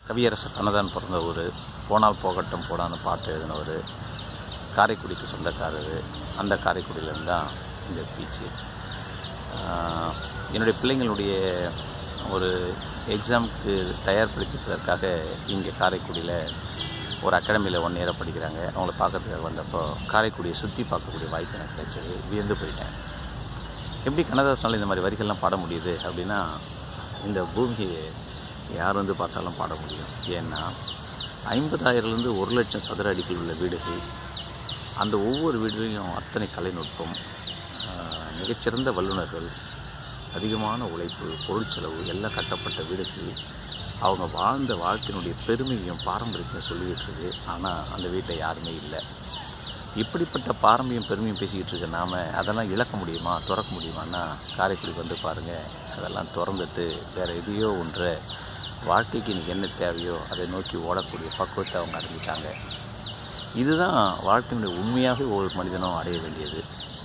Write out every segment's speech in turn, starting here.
கவியரசர் கண்ணதாசன் பிறந்த ஊர் போனால் போகட்டும் போடான்னு பாட்டு எழுதினவர் காரைக்குடிக்கு சொந்தக்காரர் அந்த காரைக்குடியிலேருந்து தான் இந்த ஸ்பீச்சு என்னுடைய பிள்ளைங்களுடைய ஒரு எக்ஸாமுக்கு தயார்படுத்திப்பதற்காக இங்கே காரைக்குடியில் ஒரு அகாடமியில் ஒன் இயராக படிக்கிறாங்க அவங்கள பார்க்கறதுக்காக வந்தப்போ காரைக்குடியை சுற்றி பார்க்கக்கூடிய வாய்ப்பு எனக்கு கிடைச்சது வியந்து போயிட்டேன் எப்படி கண்ணதாசனால் இந்த மாதிரி வரிகள்லாம் பாட முடியுது அப்படின்னா இந்த பூமியை யார் வந்து பார்த்தாலும் பாட முடியும் ஏன்னா ஐம்பதாயிரம்லேருந்து ஒரு லட்சம் சதுர அடிக்குள் உள்ள வீடுகள் அந்த ஒவ்வொரு வீடுலையும் அத்தனை கலைநுட்பம் ஆஹ், மிகச்சிறந்த வல்லுநர்கள் அதிகமான உழைப்பு பொருட்செலவு எல்லாம் கட்டப்பட்ட வீடுகள் அவங்க வாழ்ந்த வாழ்க்கையினுடைய பெருமையும் பாரம்பரியத்தையும் சொல்லிக்கிட்டு இருக்கு ஆனால் அந்த வீட்டில் யாருமே இல்லை இப்படிப்பட்ட பாரம்பரியம் பெருமையும் பேசிக்கிட்டு இருக்க நாம அதெல்லாம் இழக்க முடியுமா திறக்க முடியுமான்னா காரைக்குடிக்கு வந்து பாருங்கள் அதெல்லாம் திறந்துட்டு வேறு எதையோ ஒன்றை வாழ்க்கைக்கு இன்னைக்கு என்ன தேவையோ அதை நோக்கி ஓடக்கூடிய பக்குவத்தை அவங்க அடைஞ்சிட்டாங்க இதுதான் வாழ்க்கையினுடைய உண்மையாகவே ஒரு மனிதனும் அடைய வேண்டியது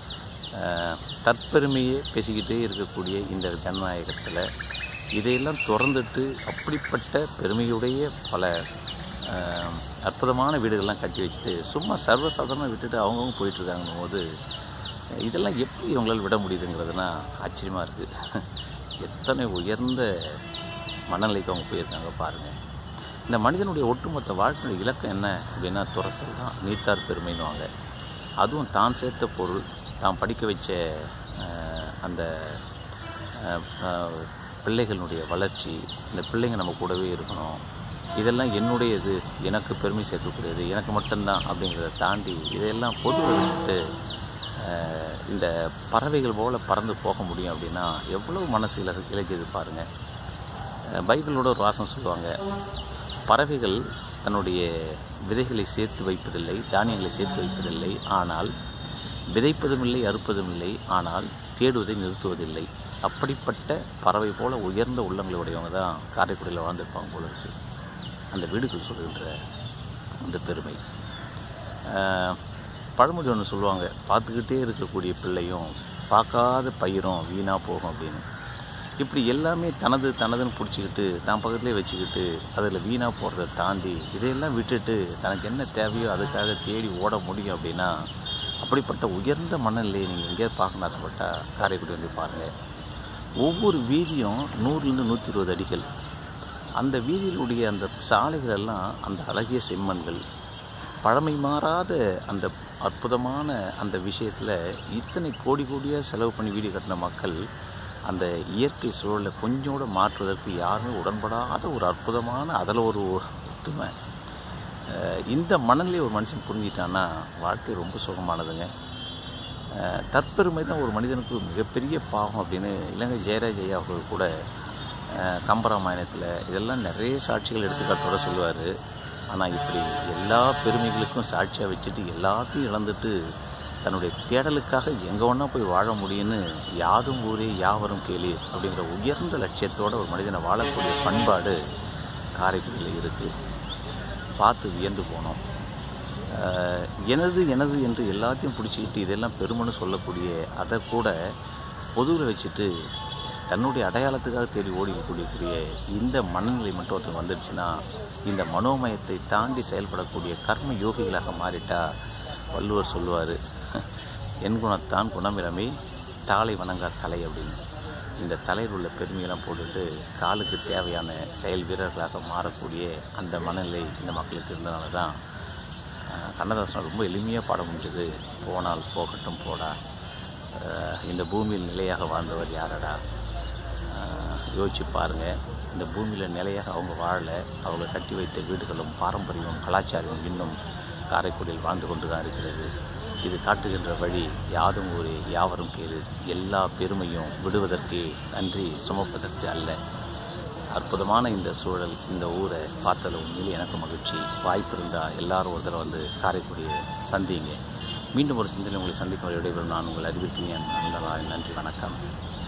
அஹ், தற்பெருமையே பேசிக்கிட்டே இருக்கக்கூடிய இந்த ஜனநாயகத்தில் இதையெல்லாம் திறந்துட்டு அப்படிப்பட்ட பெருமையுடைய பல அஹ், அற்புதமான வீடுகள்லாம் கட்டி வச்சுட்டு சும்மா சர்வசாதாரணமாக விட்டுட்டு அவங்கவுங்க போயிட்டுருக்காங்கன்னும் போது இதெல்லாம் எப்படி இவங்களால் விட முடியுதுங்கிறதுனா ஆச்சரியமாக இருக்குது எத்தனை உயர்ந்த மனநிலைக்கு அவங்க போயிருக்காங்க பாருங்கள் இந்த மனிதனுடைய ஒட்டுமொத்த வாழ்க்கையுடைய இலக்கம் என்ன அப்படின்னா துரத்தல் தான் நீத்தார் பெருமைன்னுவாங்க அதுவும் தான் சேர்த்த பொருள் தான் படிக்க வச்ச அஹ், அந்த அஹ், அஹ், பிள்ளைகளுடைய வளர்ச்சி இந்த பிள்ளைங்க நம்ம கூடவே இருக்கணும் இதெல்லாம் என்னுடையது எனக்கு பெருமை சேர்க்கக்கூடியது எனக்கு மட்டும்தான் அப்படிங்கிறத தாண்டி இதையெல்லாம் பொதுவில் விட்டுட்டு அஹ், இந்த பறவைகள் போல பறந்து போக முடியும் அப்படின்னா எவ்வளோ மனசு இல இலக்கியது பாருங்கள் அஹ் பைபிளோட ஒரு வாசம் சொல்லுவாங்க பறவைகள் தன்னுடைய விதைகளை சேர்த்து வைப்பதில்லை தானியங்களை சேர்த்து வைப்பதில்லை ஆனால் விதைப்பதும் இல்லை அறுப்பதும் இல்லை ஆனால் தேடுவதை நிறுத்துவதில்லை அப்படிப்பட்ட பறவை போல உயர்ந்த உள்ளங்களை உடையவங்க தான் காரைக்குடியில் வாழ்ந்திருப்பாங்க போல இருக்கு அந்த வீடுகள் சொல்கின்ற அந்த பெருமை அஹ் பழமொழி ஒன்று சொல்லுவாங்க பார்த்துக்கிட்டே இருக்கக்கூடிய பிள்ளையும் பார்க்காத பயிரும் வீணாக போகும் அப்படின்னு இப்படி எல்லாமே தனது தனதுன்னு பிடிச்சிக்கிட்டு தான் பக்கத்துலேயே வச்சுக்கிட்டு அதில் வீணாக போகிறத தாண்டி இதையெல்லாம் விட்டுட்டு தனக்கு என்ன தேவையோ அதுக்காக தேடி ஓட முடியும் அப்படின்னா அப்படிப்பட்ட உயர்ந்த மனநிலையை நீங்கள் எங்கேயாவது பார்க்கணும் ஆசைப்பட்டால் காரைக்குடி வந்து பாருங்கள் ஒவ்வொரு வீதியும் நூறுலேருந்து நூற்றி இருபது அடிகள் அந்த வீதியிலுடைய அந்த சாலைகள் எல்லாம் அந்த அழகிய செம்மண்கள் பழமை மாறாத அந்த அற்புதமான அந்த விஷயத்தில் இத்தனை கோடி கோடியாக செலவு பண்ணி வீடு கட்டின மக்கள் அந்த இயற்கை சூழலை கொஞ்சம் கூட மாற்றுவதற்கு யாருமே உடன்படாத ஒரு அற்புதமான அதில் ஒரு ஒத்துமை அஹ் இந்த மனநிலையை ஒரு மனுஷன் புரிஞ்சிட்டான்னா வாழ்க்கை ரொம்ப சுகமானதுங்க அஹ் தற்பெருமை தான் ஒரு மனிதனுக்கு மிகப்பெரிய பாவம் அப்படின்னு இலங்கை ஜெயராஜ் ஐயா அவர்கள் கூட அஹ் கம்பராமாயணத்தில் இதெல்லாம் நிறைய சாட்சிகள் எடுத்துக்காட்டோட சொல்லுவார் ஆனால் இப்படி எல்லா பெருமைகளுக்கும் சாட்சியாக வச்சுட்டு எல்லாத்தையும் இழந்துட்டு தன்னுடைய தேடலுக்காக எங்கே வேணா போய் வாழ முடியும்னு யாதும் ஊரே யாவரும் கேளீர் அப்படிங்கிற உயர்ந்த லட்சியத்தோட ஒரு மனிதனை வாழக்கூடிய பண்பாடு காரைக்குடியில் இருக்குது பார்த்து வியந்து போனோம் ஆஹ் எனது எனது என்று எல்லாத்தையும் பிடிச்சிக்கிட்டு இதெல்லாம் பெருமைன்னு சொல்லக்கூடிய அதை கூட பொதுவில் வச்சுட்டு தன்னுடைய அடையாளத்துக்காக தேடி ஓடிக்கக்கூடிய இந்த மனநிலை மட்டும் ஒருத்தர் வந்துடுச்சுன்னா இந்த மனோமயத்தை தாண்டி செயல்படக்கூடிய கர்ம யோகிகளாக மாறிட்டா வள்ளுவர் சொல்லுவார் என் குணத்தான் குணமிலமே தாளை வணங்கா தலை அப்படின்னு இந்த தலையில் உள்ள பெருமையெல்லாம் போட்டுட்டு காலுக்கு தேவையான செயல் வீரர்களாக மாறக்கூடிய அந்த மனநிலை இந்த மக்களுக்கு இருந்தனால தான் அஹ், கண்ணதாசன் ரொம்ப எளிமையாக பாட முடிஞ்சது போனால் போகட்டும் போடா அஹ், இந்த பூமியில் நிலையாக வாழ்ந்தவர் யாரடா அஹ், யோசிச்சு பாருங்கள் இந்த பூமியில் நிலையாக அவங்க வாழலை அவங்க கட்டி வைத்த வீடுகளும் பாரம்பரியமும் கலாச்சாரமும் இன்னும் காரைக்குடியில் வாழ்ந்து கொண்டு தான் இருக்கிறது இது காட்டுகின்ற வழி யாதும் ஊரே யாவரும் பேரு எல்லா பெருமையும் விடுவதற்கு நன்றி சுமப்பதற்கு அல்ல அற்புதமான இந்த சூழல் இந்த ஊரை பார்த்ததில் உண்மையிலே எனக்கு மகிழ்ச்சி வாய்ப்பு இருந்தால் எல்லாரும் ஒரு தடவை வந்து காரைக்குடியை சந்திங்க மீண்டும் ஒரு சிந்தனை உங்களை சந்திக்கும் வரை விடைபெறும் நான் உங்கள் அறிவிக்கிறேன் நன்றி வணக்கம்